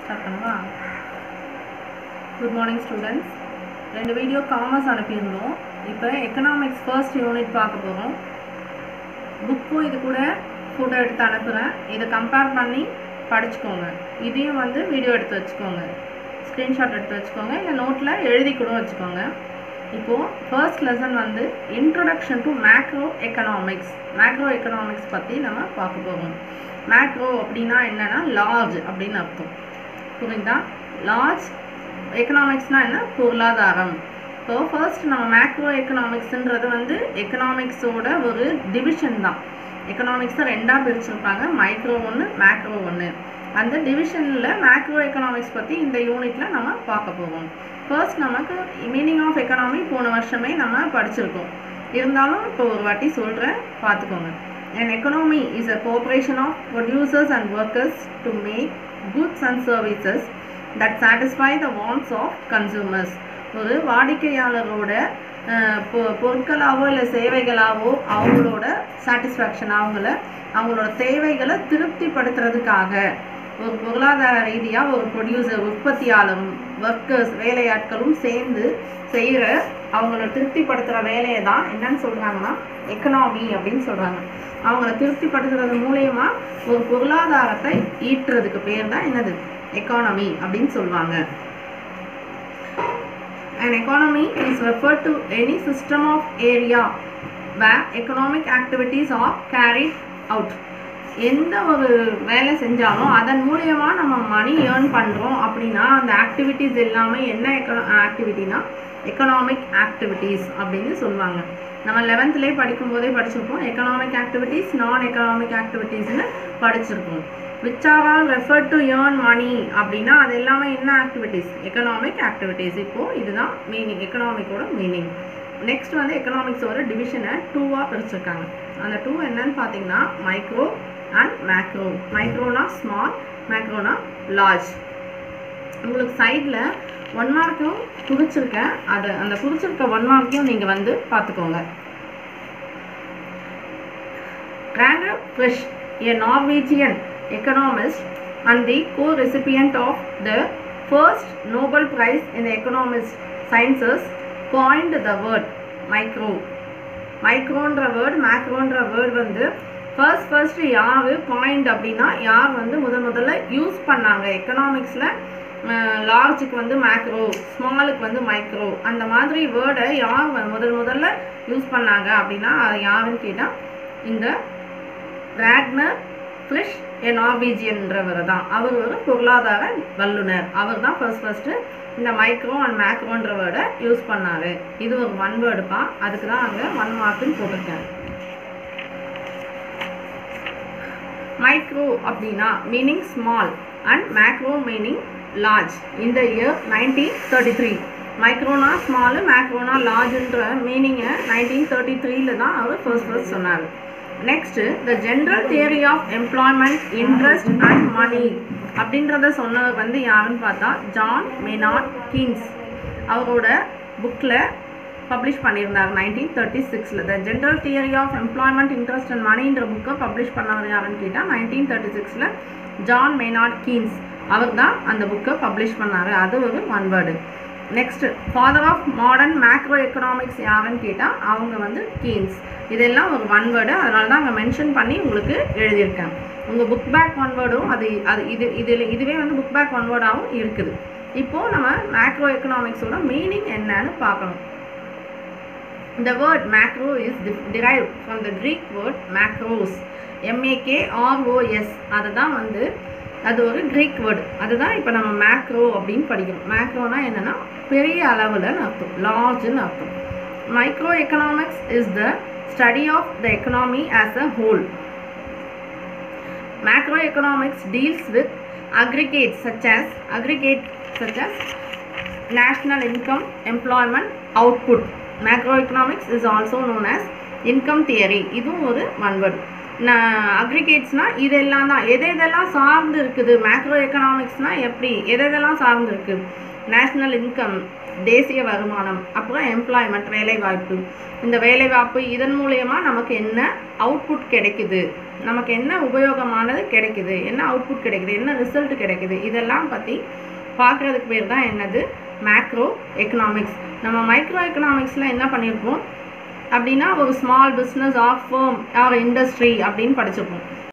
Start பண்ணவா good morning students ரெண்டு video commerce அனுப்பியிருந்தோம் இப்போ எக்கனாமிக்ஸ் ஃபர்ஸ்ட் யூனிட் பார்க்க போகிறோம் புக்கும் இது கூட ஃபோட்டோ எடுத்து அனுப்புகிறேன் இதை கம்பேர் பண்ணி படிச்சுக்கோங்க இதையும் வந்து வீடியோ எடுத்து வச்சுக்கோங்க ஸ்க்ரீன்ஷாட் எடுத்து வச்சுக்கோங்க இல்லை நோட்டில் எழுதி கூட வச்சுக்கோங்க இப்போது ஃபர்ஸ்ட் லெசன் வந்து introduction to macro economics macro economics பற்றி நம்ம பார்க்க போகிறோம் மேக்ரோ அப்படின்னா என்னென்னா லார்ஜ் அப்படின்னு அர்த்தம் புரியுதா லார்ஜ் எக்கனாமிக்ஸ்னால் என்ன பொருளாதாரம் ஸோ ஃபர்ஸ்ட் நம்ம மேக்ரோ எக்கனாமிக்ஸ்ன்றது வந்து எக்கனாமிக்ஸோட ஒரு டிவிஷன் தான் எக்கனாமிக்ஸை ரெண்டாக பிரிச்சிருப்பாங்க மைக்ரோ ஒன்று மேக்ரோ ஒன்று அந்த டிவிஷனில் மேக்ரோ எக்கனாமிக்ஸ் பற்றி இந்த யூனிட்டில் நம்ம பார்க்க போவோம் ஃபர்ஸ்ட் நமக்கு மீனிங் ஆஃப் எக்கனாமி போன வருஷமே நம்ம படிச்சிருக்கோம் இருந்தாலும் இப்போ ஒரு வாட்டி சொல்கிறேன் பார்த்துக்கோங்க An economy is a cooperation of producers and workers to make goods and services that satisfy the wants of consumers. ஒரு வாடிக்கையாளரோட அஹ், பொ- பொருட்களாவோ இல்லை சேவைகளாவோ அவங்களோட சாட்டிஸ்ஃபேக்ஷன் அவங்கள அவங்களோட தேவைகளை திருப்திப்படுத்துறதுக்காக ஒரு பொருளாதார ரீதியாக ஒரு ப்ரொடியூசர் உற்பத்தியாளரும் ஒர்க்கர்ஸ் வேலையாட்களும் சேர்ந்து செய்கிற அவங்கள திருப்திப்படுத்துகிற வேலையை தான் என்னன்னு சொல்கிறாங்கன்னா எக்கனாமி அப்படின்னு சொல்கிறாங்க அவங்கள திருப்திப்படுத்துறது மூலயமா ஒரு பொருளாதாரத்தை ஈட்டுறதுக்கு பேர் தான் என்னது எக்கானமி அப்படின்னு சொல்லுவாங்க An economy is referred to any system of area where economic activities are carried out. எந்த ஒரு வேலை செஞ்சாலும் அதன் மூலியமா நம்ம மணி ஏர்ன் பண்ணுறோம் அப்படின்னா அந்த ஆக்டிவிட்டீஸ் எல்லாமே என்ன எக்கனோ ஆக்டிவிட்டினா எக்கனாமிக் ஆக்டிவிட்டீஸ் அப்படின்னு சொல்லுவாங்க நம்ம லெவன்த்லேயே படிக்கும்போதே படிச்சிருப்போம் எக்கனாமிக் ஆக்டிவிட்டீஸ் நான் எக்கனாமிக் ஆக்டிவிட்டீஸ்னு படிச்சிருப்போம் which are all refer to earn money அப்படின்னா அது எல்லாமே என்ன ஆக்டிவிட்டீஸ் எக்கனாமிக் ஆக்டிவிட்டீஸ் இப்போது இதுதான் மீனிங் எக்கனாமிக்கோட மீனிங் நெக்ஸ்ட் வந்து எக்கனாமிக்ஸோட டிவிஷனை டூவாக பிரிச்சிருக்காங்க அந்த டூ என்னன்னு பார்த்தீங்கன்னா மைக்ரோ அண்ட் மேக்ரோ மைக்ரோனா ஸ்மால் மேக்ரோனா லார்ஜ் உங்களுக்கு சைடில் ஒன் மார்க்கும் குறிச்சிருக்கேன் அது அந்த குறிச்சிருக்க ஒன் மார்க்கையும் நீங்கள் வந்து பார்த்துக்கோங்க Ranger Frisch, a Norwegian economist and the co-recipient of the first Nobel Prize in the Economics Sciences, coined the word micro. மைக்ரோன்ற வேர்ட் மேக்ரோன்ற வேர்ட் வந்து ஃபர்ஸ்ட் ஃபர்ஸ்ட் யார் பாயிண்ட் அப்படின்னா யார் வந்து முதல் முதல்ல யூஸ் பண்ணாங்க எக்கனாமிக்ஸில் லார்ஜுக்கு வந்து மேக்ரோ ஸ்மாலுக்கு வந்து மைக்ரோ அந்த மாதிரி வேர்டை யார் வந்து முதல் முதல்ல யூஸ் பண்ணாங்க அப்படின்னா அது யாருன்னு கேட்டால் இந்த ராக்னர் ஃப்ளிஷ் எ நார்வீஜியன்றவர் தான் அவர் ஒரு பொருளாதார வல்லுனர் அவர் தான் ஃபர்ஸ்ட் ஃபர்ஸ்ட்டு இந்த மைக்ரோ அண்ட் மேக்ரோன்ற வேர்டை யூஸ் பண்ணாரு இது ஒரு ஒன் வேர்டுப்பா அதுக்கு தான் அங்கே ஒன் மார்க்குன்னு போட்டிருக்கேன் மைக்ரோ அப்படின்னா meaning small and macro meaning large இந்த இயர் நைன்டீன் தேர்ட்டி த்ரீ மைக்ரோனா ஸ்மாலு மேக்ரோனா லார்ஜுன்ற மீனிங்கை நைன்டீன் தேர்ட்டி த்ரீல தான் அவர் ஃபர்ஸ்ட் ஃபர்ஸ்ட் சொன்னார் next the general theory of employment interest and money அப்படின்றத சொன்னவர் வந்து யாருன்னு பார்த்தா ஜான் மெனாட் கீன்ஸ் அவரோட புக்கில் பப்ளிஷ் பண்ணியிருந்தார் நைன்டீன் தேர்ட்டி சிக்ஸில் the general theory of employment interest and மணின்ற புக்கை பப்ளிஷ் பண்ணவர் யாருன்னு கேட்டால் நைன்டீன் தேர்ட்டி சிக்ஸில் ஜான் மெனாட் கீன்ஸ் அவர் தான் அந்த புக்கை பப்ளிஷ் பண்ணார் அது ஒரு one word next father of modern macro economics யாருன்னு கேட்டால் அவங்க வந்து கீன்ஸ் இதெல்லாம் ஒரு ஒன் வேர்டு அதனால தான் அங்கே மென்ஷன் பண்ணி உங்களுக்கு எழுதியிருக்கேன் உங்கள் புக் பேக் ஒன் வேர்டும் அது அது இது இதில் இதுவே வந்து புக் பேக் ஒன் வேர்டாகவும் இருக்குது இப்போது நம்ம மேக்ரோ எக்கனாமிக்ஸோட மீனிங் என்னன்னு பார்க்கணும் The word macro is de- derived from the Greek word macros M-A-K-R-O-S அதுதான் வந்து அது ஒரு கிரீக் வேர்டு அதுதான் இப்போ நம்ம மேக்ரோ அப்படின்னு படிக்கிறோம் மேக்ரோனா என்னன்னா பெரிய அளவுலன்னு அர்த்தம் லார்ஜ்னு அர்த்தம் micro economics is the study of the economy as a whole macroeconomics deals with aggregates such as aggregate such as national income employment output macroeconomics is also known as income theory இதுவும் ஒரு one word அக்ரிகேட்ஸ்னால் இதெல்லாம் தான் எது எதெல்லாம் சார்ந்து இருக்குது macro எக்கனாமிக்ஸ்னால் எப்படி எது எதெல்லாம் சார்ந்து இருக்குது நேஷ்னல் இன்கம் தேசிய வருமானம் அப்புறம் எம்ப்ளாய்மெண்ட் வேலைவாய்ப்பு இந்த வேலைவாய்ப்பு இதன் மூலயமா நமக்கு என்ன அவுட்புட் கிடைக்குது நமக்கு என்ன உபயோகமானது கிடைக்குது என்ன அவுட்புட் கிடைக்குது என்ன ரிசல்ட் கிடைக்குது இதெல்லாம் பற்றி பார்க்குறதுக்கு பேர் தான் என்னது மேக்ரோ எக்கனாமிக்ஸ் நம்ம மைக்ரோ எக்கனாமிக்ஸில் என்ன பண்ணியிருப்போம் அப்படின்னா ஒரு small business or firm or industry அப்படின்னு படிச்சிருப்போம்